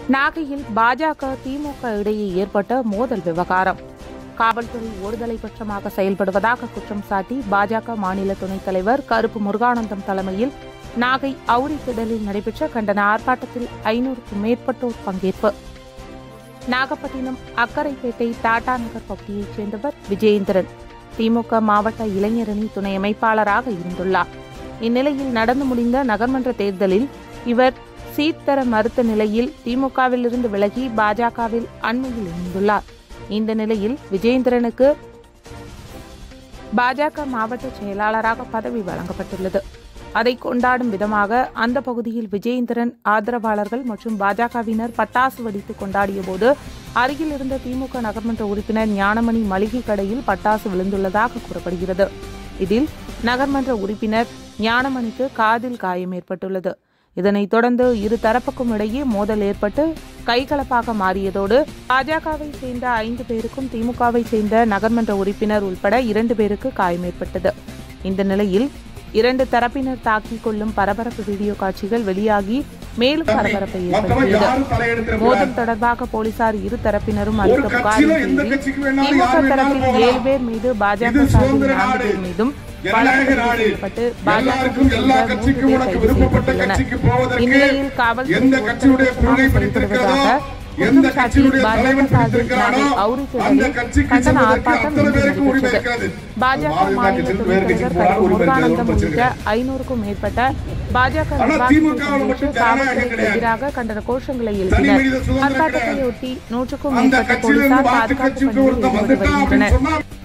நாகையில் பாஜக திமுக இடையே ஏற்பட்ட மோதல் விவகாரம் காவல்துறை ஒருதலை பட்சமாக செயல்படுவதாக குற்றம் சாட்டி பாஜக மாநில துணைத் தலைவர் கருப்பு முருகானந்தம் தலைமையில் நாகை அவுரி திடலில் நடைபெற்ற கண்டன ஆர்ப்பாட்டத்தில் ஐநூறுக்கும் மேற்பட்டோர் பங்கேற்பு நாகப்பட்டினம் அக்கரைப்பேட்டை டாடா நகர் பகுதியைச் சேர்ந்தவர் விஜயேந்திரன் திமுக மாவட்ட இளைஞரணி துணை அமைப்பாளராக இருந்துள்ளார் இந்நிலையில் நடந்து முடிந்த நகர்மன்ற தேர்தலில் இவர் சீட் தர மறுத்த நிலையில் திமுகவிலிருந்து விலகி பாஜகவில் அண்மையில் இணைந்துள்ளார் இந்த நிலையில் விஜயேந்திரனுக்கு பாஜக மாவட்ட செயலாளராக பதவி வழங்கப்பட்டுள்ளது அதை கொண்டாடும் விதமாக அந்த பகுதியில் விஜயேந்திரன் ஆதரவாளர்கள் மற்றும் பாஜகவினர் பட்டாசு வெடித்து கொண்டாடிய போது அருகில் இருந்த திமுக நகர்மன்ற உறுப்பினர் ஞானமணி மளிகை கடையில் பட்டாசு விழுந்துள்ளதாக கூறப்படுகிறது இதில் நகர்மன்ற உறுப்பினர் ஞானமணிக்கு காதில் காயம் ஏற்பட்டுள்ளது இதனைத் தொடர்ந்து இரு தரப்புக்கும் இடையே மோதல் ஏற்பட்டு கைகலப்பாக மாறியதோடு பாஜகவை சேர்ந்த ஐந்து பேருக்கும் திமுகவை சேர்ந்த நகர்மன்ற உறுப்பினர் உள்பட இரண்டு பேருக்கு காயம் ஏற்பட்டது இந்த நிலையில் இரண்டு தரப்பினர் தாக்கிக் கொள்ளும் பரபரப்பு வீடியோ காட்சிகள் வெளியாகி மேலும் பரபரப்பை மத்தவன் ஏற்படுத்தியது யாரும் தலையெடுத்துட மோதல் கூடாது. தொடர்பாக போலீசார் இரு தரப்பினரும் ஒரு அளித்த கட்சியில புகாரின் எந்த பேரில் கட்சிக்கு வேணாலும் திமுக யார் வேணாலும் தரப்பில் போகலாம். ஏழு பேர் மீது பாஜக இது சார்பில் சுதந்திர நான்கு நாடு. பேர் மீதும் ஜனநாயக வழக்கு நாடு. செய்யப்பட்டு பாஜக எல்லாருக்கும் எல்லா மூன்று கட்சிக்கும் பேர் உனக்கு கைது விருப்பப்பட்ட செய்யப்பட்டுள்ளனர். கட்சிக்கு போவதற்கு இந்நிலையில் காவல்துறை எந்த கட்சியுடைய ஒருத்தர் கொள்கை ஒருத்தர் பிடித்திருக்கிறதோ செயல்படுவதாக எந்த குற்றம் சாட்டி கட்சியினுடைய பாஜக தலைவன் சார்பில் பிடித்திருக்கிறானோ நாகை அவுரி அந்த திடலில் கட்சிக்கு கண்டன செல்வதற்கு ஆர்ப்பாட்டம் அத்தனை இன்று பேருக்கும் உரிமை நடைபெற்றது. இருக்கிறது பாஜக பாரதிய மாநில ஜனதா துணைத் கட்சி தலைவர் போராட கருப்பு உரிமை இருக்கிறது, முருகானந்தம் ஒண்ணும் உள்ளிட்ட பிரச்சனை ஐநூறுக்கும் மேற்பட்ட பாஜக ஆனா நிர்வாகிகள் திமுக வுல பங்கேற்று மட்டும் ஜனநாயகம் காவல்துறைக்கு கிடையாது. எதிராக கண்டன கோஷங்களை தனி எழுப்பினர் மனித சுதந்திரம் கிடையாது. ஆர்ப்பாட்டத்தையொட்டி நூற்றுக்கும் அந்த மேற்பட்ட கட்சியிலிருந்து போலீசார் மாற்று பாதுகாப்பு கட்சிக்கு பணியில் ஒருத்தன் ஈடுபட்டு வந்துட்டான் அப்படின்னு வருகின்றனர் சொன்னா